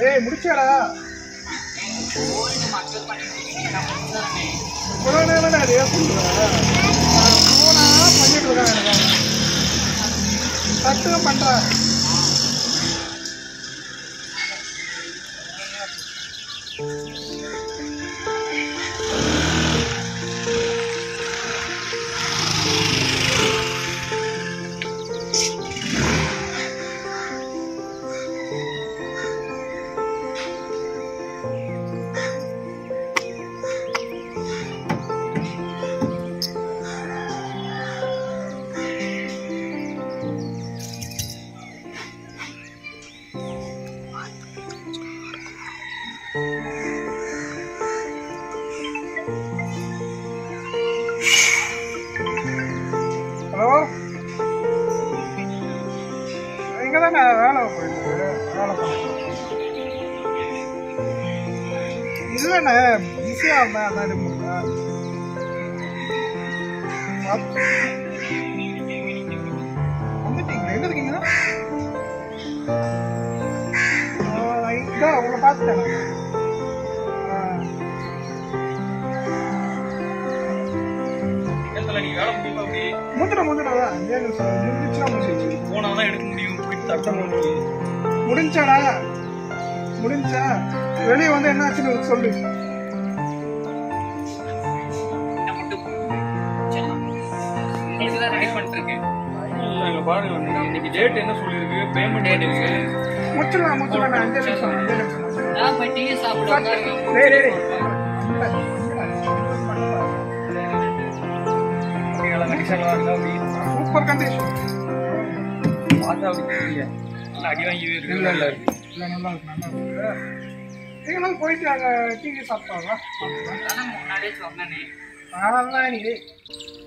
ஏய் முடிச்சாடா கோயிலுக்கு மக்கள் பண்ணிட்டு இருக்கீங்க நான் முடிச்சானே இவ்வளோ நேரம் அதே சொல்லுவேன் ஃபோனா பண்ணிட்டு இருக்காங்க எனக்கு டக்குன்னு பண்ணுறேன் ஹலோ இங்கே தானே வேலை போயிட்டு வேலை பண்ணுறேன் இல்லைண்ணே பிஸியாக இருந்தேன் அதான் இது பண்ணேன். அப்~ வந்துட்டீங்களா எங்க இருக்கீங்க ஆ, இதான் உங்களை பார்த்துட்டேன் இடத்துல நீங்க வேலை முடியுமா அப்படி முந்திட முந்திடா அஞ்சே நிமிஷம் முடிஞ்சுச்சுன்னா முடிஞ்சிச்சு போனா தான் எடுக்க முடியும் போயிட்டு தட்ட முடியும் முடிஞ்சாடா முடிஞ்சா வெளியே வந்து என்ன ஆச்சுன்னு சொல்லு நான் மட்டும் சொல்லலாம் உங்களுக்கு தான் ரெடி பண்ணிருக்கேன் இல்ல இல்ல பாருங்க இன்னைக்கு டேட் என்ன சொல்லிருக்கு பேமெண்ட் பண்ணிருக்கு முடிச்சிடலாம் முடிச்சிடலாம் நான் அஞ்சே நிமிஷம் அஞ்சே நிமிஷம் முடிச்சிடலாம். நான் போய் டீ சாப்பிடுவாங்க டேய், டேய், டேய். கண்டிஷன்லாம் இருக்கா அப்படி சூப்பர் கண்டிஷன் பார்த்தா அப்படி தெரியல நல்லா அடி வாங்கியே இருக்கு இல்ல இல்ல இல்ல நல்லா இருக்கு நல்லா இருக்கு நீங்களும் போயிட்டு அங்க டிவி சாப்பிட்டாங்க அதான் முன்னாடியே சொன்னேனே அதெல்லாம் நீ